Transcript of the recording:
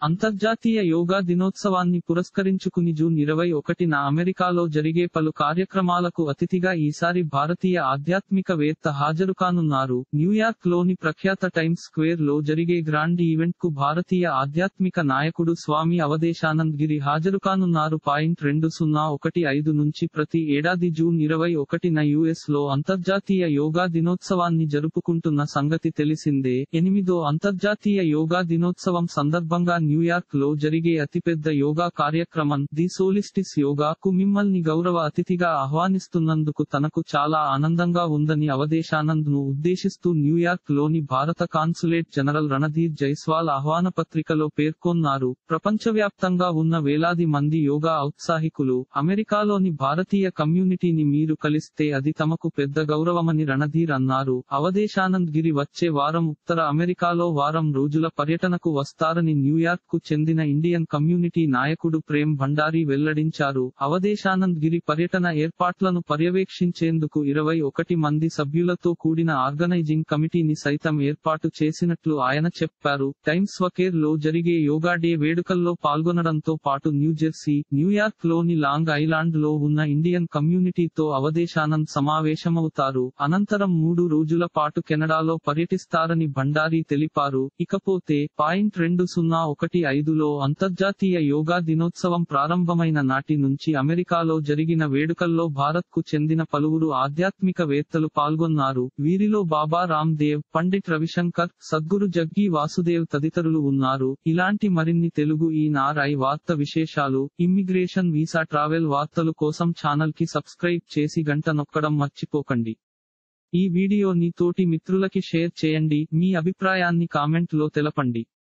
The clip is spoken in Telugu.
అంతర్జాతీయ యోగా దినోత్సవాన్ని పురస్కరించుకుని జూన్ ఇరవై ఒకటిన అమెరికాలో జరిగే పలు కార్యక్రమాలకు అతిథిగా ఈసారి భారతీయ ఆధ్యాత్మికవేత్త హాజరుకానున్నారు న్యూయార్క్ లోని ప్రఖ్యాత టైమ్స్ స్క్వేర్ లో జరిగే గ్రాండ్ ఈవెంట్ కు భారతీయ ఆధ్యాత్మిక నాయకుడు స్వామి అవధేశానంద్ గిరి హాజరుకానున్నారు పాయింట్ రెండు సున్నా ఒకటి ఐదు నుంచి ప్రతి ఏడాది జూన్ ఇరవై ఒకటిన యుఎస్ లో అంతర్జాతీయ యోగా దినోత్సవాన్ని జరుపుకుంటున్న సంగతి తెలిసిందే ఎనిమిదో అంతర్జాతీయ యోగా దినోత్సవం సందర్భంగా న్యూయార్క్ లో జరిగే అతిపెద్ద యోగా కార్యక్రమం ది సోలిస్టిస్ యోగా కు మిమ్మల్ని గౌరవ అతిథిగా ఆహ్వానిస్తున్నందుకు తనకు చాలా ఆనందంగా ఉందని అవధేశానంద్ ను ఉద్దేశిస్తూ న్యూయార్క్ లోని భారత కాన్సులేట్ జనరల్ రణధీర్ జైస్వాల్ ఆహ్వాన పత్రికలో పేర్కొన్నారు ప్రపంచవ్యాప్తంగా ఉన్న వేలాది మంది యోగా ఔత్సాహికులు అమెరికాలోని భారతీయ కమ్యూనిటీని మీరు కలిస్తే అది తమకు పెద్ద గౌరవమని రణధీర్ అన్నారు అవధేశానంద్ గిరి వచ్చే వారం ఉత్తర అమెరికాలో వారం రోజుల పర్యటనకు వస్తారని న్యూయార్క్ కు చెందిన ఇండియన్ కమ్యూనిటీ నాయకుడు ప్రేమ్ భండారీ వెల్లడించారు అవధేశానంద్ గిరి పర్యటన ఏర్పాట్లను పర్యవేక్షించేందుకు ఇరవై ఒకటి మంది సభ్యులతో కూడిన ఆర్గనైజింగ్ కమిటీని సైతం ఏర్పాటు చేసినట్లు ఆయన చెప్పారు టైమ్స్ స్వకేర్ లో జరిగే యోగా డే వేడుకల్లో పాల్గొనడంతో పాటు న్యూజెర్సీ న్యూయార్క్ లోని లాంగ్ ఐలాండ్ లో ఉన్న ఇండియన్ కమ్యూనిటీతో అవధేశానంద్ సమావేశమవుతారు అనంతరం మూడు రోజుల పాటు కెనడాలో పర్యటిస్తారని భండారీ తెలిపారు ఇకపోతే పాయింట్ రెండు సున్నా ఒకటి ఐదులో అంతర్జాతీయ యోగా దినోత్సవం ప్రారంభమైన నాటి నుంచి అమెరికాలో జరిగిన వేడుకల్లో భారత్ కు చెందిన పలువురు ఆధ్యాత్మికవేత్తలు పాల్గొన్నారు వీరిలో బాబా రామ్ దేవ్ పండిట్ రవిశంకర్ సద్గురు జగ్గి వాసుదేవ్ తదితరులు ఉన్నారు ఇలాంటి మరిన్ని తెలుగు ఈ నార్ఐ వార్త విశేషాలు ఇమ్మిగ్రేషన్ వీసా ట్రావెల్ వార్తలు కోసం ఛానల్ కి సబ్స్క్రైబ్ చేసి గంట నొక్కడం మర్చిపోకండి ఈ వీడియోని తోటి మిత్రులకి షేర్ చేయండి మీ అభిప్రాయాన్ని కామెంట్ లో తెలపండి